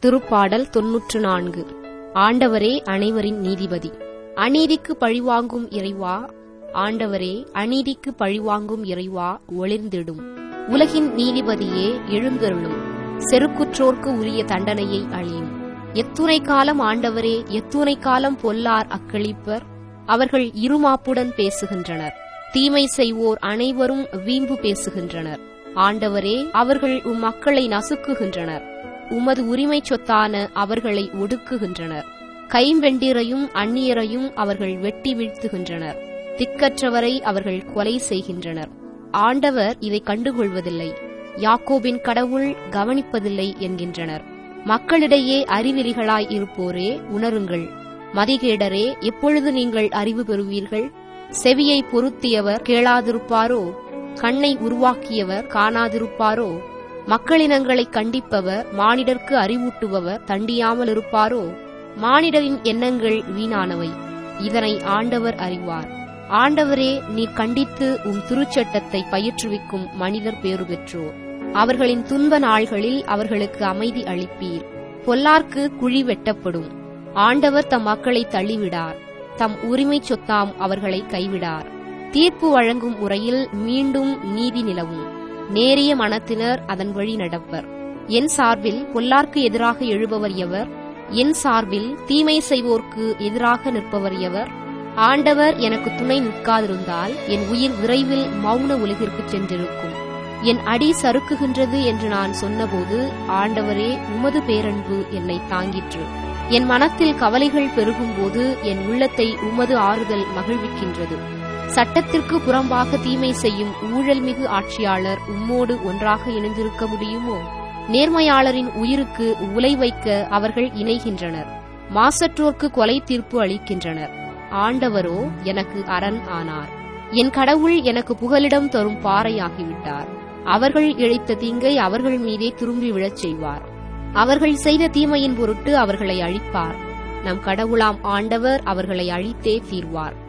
திருப்பாடல் தொன்னூற்று நான்கு ஆண்டவரே அனைவரின் நீதிபதி அநீதிக்கு பழிவாங்கும் இறைவா ஆண்டவரே அநீதிக்கு பழிவாங்கும் இறைவா ஒளிர்ந்திடும் உலகின் நீதிபதியே எழுந்தருளும் செருக்குற்றோர்க்கு உரிய தண்டனையை அழியும் எத்துணை காலம் ஆண்டவரே எத்துணை காலம் பொல்லார் அக்களிப்பர் அவர்கள் இருமாப்புடன் பேசுகின்றனர் தீமை செய்வோர் அனைவரும் வீம்பு பேசுகின்றனர் ஆண்டவரே அவர்கள் உம் மக்களை நசுக்குகின்றனர் உமது உரிமை சொத்தான அவர்களை ஒடுக்குகின்றனர் கைம்பெண்டிரையும் அந்நியரையும் அவர்கள் வெட்டி வீழ்த்துகின்றனர் திக்கற்றவரை அவர்கள் கொலை செய்கின்றனர் ஆண்டவர் இதை கண்டுகொள்வதில்லை யாக்கோபின் கடவுள் கவனிப்பதில்லை என்கின்றனர் மக்களிடையே அறிவிலிகளாய் இருப்போரே உணருங்கள் மதிகேடரே எப்பொழுது நீங்கள் அறிவு பெறுவீர்கள் செவியை பொருத்தியவர் கேளாதிருப்பாரோ கண்ணை உருவாக்கியவர் காணாதிருப்பாரோ மக்களினங்களை கண்டிப்பவர் மானிடர்க்கு அறிவூட்டுபவர் தண்டியாமல் இருப்பாரோ மானிடரின் எண்ணங்கள் வீணானவை இதனை ஆண்டவர் அறிவார் ஆண்டவரே நீர் கண்டித்து உம் திருச்சட்டத்தை பயிற்றுவிக்கும் மனிதர் பேறு பெற்றோர் அவர்களின் துன்ப நாள்களில் அவர்களுக்கு அமைதி அளிப்பீர் பொல்லார்க்கு குழி வெட்டப்படும் ஆண்டவர் தம் மக்களை தள்ளிவிடார் தம் உரிமை சொத்தாம் அவர்களை கைவிடார் தீர்ப்பு வழங்கும் முறையில் மீண்டும் நீதி நிலவும் நேரிய மனத்தினர் அதன் வழி நடப்பர் என் சார்பில் பொல்லார்க்கு எதிராக எழுபவர் எவர் என் சார்பில் தீமை செய்வோர்க்கு எதிராக நிற்பவர் எவர் ஆண்டவர் எனக்கு துணை நிற்காதிருந்தால் என் உயிர் விரைவில் மௌன உலகிற்கு சென்றிருக்கும் என் அடி சறுக்குகின்றது என்று நான் சொன்னபோது ஆண்டவரே உமது பேரன்பு என்னை தாங்கிற்று என் மனத்தில் கவலைகள் பெருகும்போது என் உள்ளத்தை உமது ஆறுதல் மகிழ்விக்கின்றது சட்டத்திற்கு புறம்பாக தீமை செய்யும் ஊழல்மிகு ஆட்சியாளர் உம்மோடு ஒன்றாக இணைந்திருக்க முடியுமோ நேர்மையாளரின் உயிருக்கு உலை வைக்க அவர்கள் இணைகின்றனர் மாசற்றோர்க்கு கொலை தீர்ப்பு அளிக்கின்றனர் ஆண்டவரோ எனக்கு அரண் ஆனார் என் கடவுள் எனக்கு புகலிடம் தரும் பாறையாகிவிட்டார் அவர்கள் இழைத்த தீங்கை அவர்கள் மீதே திரும்பி விழச் செய்வார் அவர்கள் செய்த தீமையின் பொருட்டு அவர்களை அழிப்பார் நம் கடவுளாம் ஆண்டவர் அவர்களை அழித்தே தீர்வார்